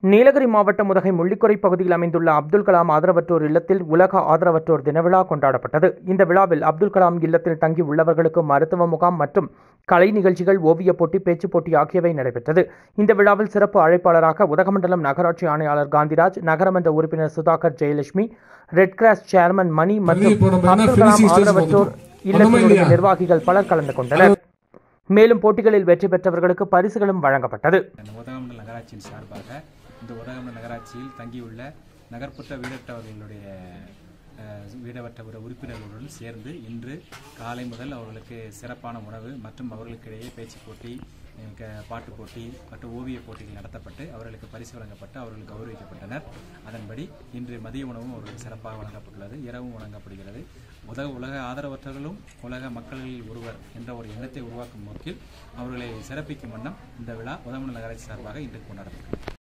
நீலகிரி மாவட்டம் உதகை முள்ளிக்குறை பகுதியில் அமைந்துள்ள அப்துல் கலாம் ஆதரவற்றோர் இல்லத்தில் உலக ஆதரவற்றோர் தின விழா கொண்டாடப்பட்டது இந்த விழாவில் அப்துல் கலாம் இல்லத்தில் தங்கி உள்ளவர்களுக்கு மருத்துவ முகாம் மற்றும் கலை நிகழ்ச்சிகள் ஓவியப் போட்டி பேச்சுப் போட்டி ஆகியவை நடைபெற்றது இந்த விழாவில் சிறப்பு அழைப்பாளராக உதகமண்டலம் நகராட்சி ஆணையாளர் காந்திராஜ் நகரமன்ற உறுப்பினர் Sudhakar Jayalakshmi red cross chairman Mani மற்றும் இப்போ நம்ம என்ன அப்துல் கலாம் finishing stage ஆதரவற்றோர் வந்துட்டோம். இல்லத்தினுடைய இல்லையா? நிர்வாகிகள் பலர் கலந்து கொண்டனர் மேலும் போட்டிகளில் வெற்றி பெற்றவர்களுக்கு பரிசுகளும் வழங்கப்பட்டது இந்த உதகமண்டல நகராட்சியின் சார்பாக இந்த உதகமண்டல நகராட்சியில் தங்கியுள்ள நகர்ப்புற வீடற்றவர்களுடைய அஹ், வீடற்ற உற- உறுப்பினர்களுடன் சேர்ந்து இன்று காலை முதல் அவர்களுக்கு சிறப்பான உணவு மற்றும் அவர்களுக்கிடையே பேச்சு போட்டி அஹ், க- பாட்டு போட்டி மற்றும் ஓவிய போட்டிகள் நடத்தப்பட்டு அவர்களுக்கு பரிசு வழங்கப்பட்டு அவர்கள் கௌரவிக்கப்பட்டனர் அதன்படி இன்று மதிய உணவும் அவர்களுக்கு சிறப்பாக வழங்கப்பட்டுள்ளது இரவும் வழங்கப்படுகிறது உலக உலக ஆதரவற்றவர்களும் உலக மக்களில் ஒருவர் என்ற ஒரு எண்ணத்தை உருவாக்கும் நோக்கில் அவர்களை சிறப்பிக்கும் வண்ணம் இந்த விழா உதகமண்டல நகராட்சி சார்பாக இன்று கொண்டாடப்பட்டது